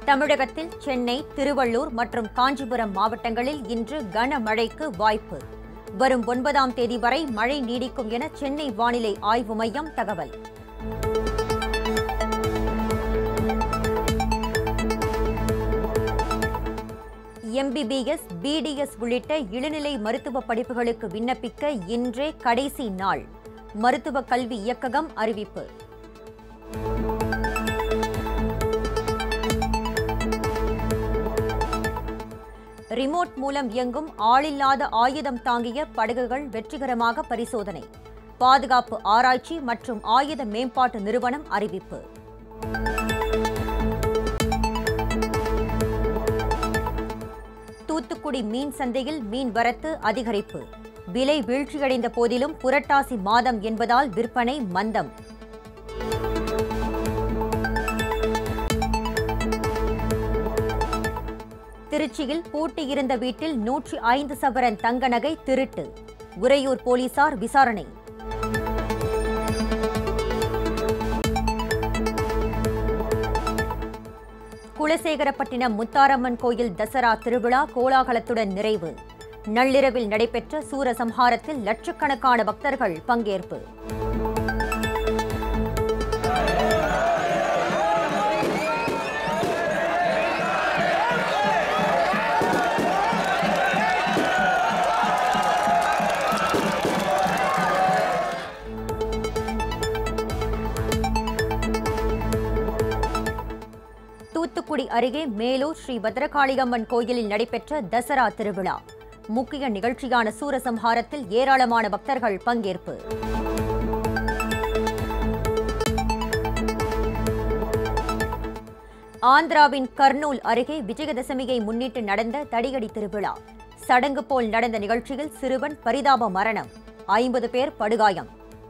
தமிழகத்தில் சென்னை திருவள்ளூர் மற்றும் காஞ்சிபுரம் மாவட்டங்களில் இன்று கனமழைக்கு வாய்ப்பு வரும் ஒன்பதாம் தேதி வரை மழை நீடிக்கும் என சென்னை வானிலை ஆய்வு மையம் தகவல் எம்பிபிஎஸ் பிடிஎஸ் உள்ளிட்ட இளநிலை மருத்துவ படிப்புகளுக்கு விண்ணப்பிக்க இன்றே கடைசி நாள் மருத்துவ கல்வி இயக்ககம் அறிவிப்பு ரிமோட் மூலம் இயங்கும் ஆளில்லாத ஆயுதம் தாங்கிய படகுகள் வெற்றிகரமாக பரிசோதனை பாதுகாப்பு ஆராய்ச்சி மற்றும் ஆயுத மேம்பாட்டு நிறுவனம் அறிவிப்பு தூத்துக்குடி மீன் சந்தையில் மீன் வரத்து அதிகரிப்பு விலை வீழ்ச்சியடைந்த போதிலும் புரட்டாசி மாதம் என்பதால் விற்பனை மந்தம் திருச்சியில் பூட்டியிருந்த வீட்டில் நூற்றி ஐந்து சவரன் தங்க நகை திருட்டு உறையூர் போலீசார் விசாரணை குலசேகரப்பட்டினம் முத்தாரம்மன் கோயில் தசரா திருவிழா கோலாகலத்துடன் நிறைவு நள்ளிரவில் நடைபெற்ற சூரசம்ஹாரத்தில் லட்சக்கணக்கான பக்தர்கள் பங்கேற்பு தூத்துக்குடி அருகே மேலூர் ஸ்ரீ பத்ரகாளியம்மன் கோயிலில் நடைபெற்ற தசரா திருவிழா முக்கிய நிகழ்ச்சியான சூரசம்ஹாரத்தில் ஏராளமான பக்தர்கள் பங்கேற்பு ஆந்திராவின் கர்னூல் அருகே விஜயதசமியை முன்னிட்டு நடந்த தடியடி திருவிழா சடங்கு போல் நடந்த நிகழ்ச்சியில் சிறுவன் பரிதாப மரணம் ஐம்பது பேர் படுகாயம்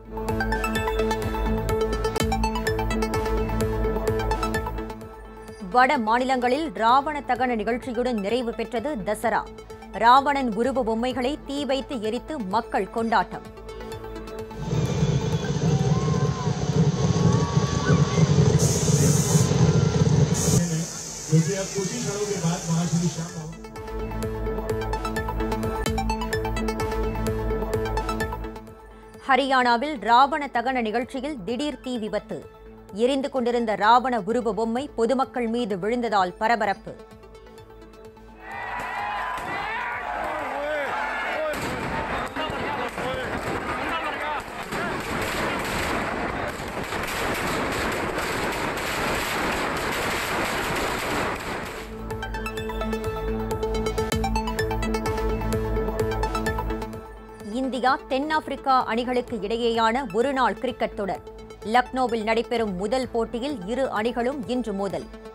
வட மாநிலங்களில் ராவண தகன நிகழ்ச்சியுடன் நிறைவு பெற்றது தசரா ராவணன் உருவ பொம்மைகளை தீ வைத்து எரித்து மக்கள் கொண்டாட்டம் जो कि अब कुछ ही क्षणों के बाद महाश्री श्याम बाबू ஹரியானாவில் ராவண தகன நிகழ்ச்சியில் திடீர் தீ விபத்து எரிந்து கொண்டிருந்த ராவண உருவ பொம்மை பொதுமக்கள் மீது விழுந்ததால் பரபரப்பு இந்தியா தென்னாப்பிரிக்கா அணிகளுக்கு இடையேயான ஒருநாள் கிரிக்கெட் தொடர் லக்னோவில் நடைபெறும் முதல் போட்டியில் இரு அணிகளும் இன்று மோதல்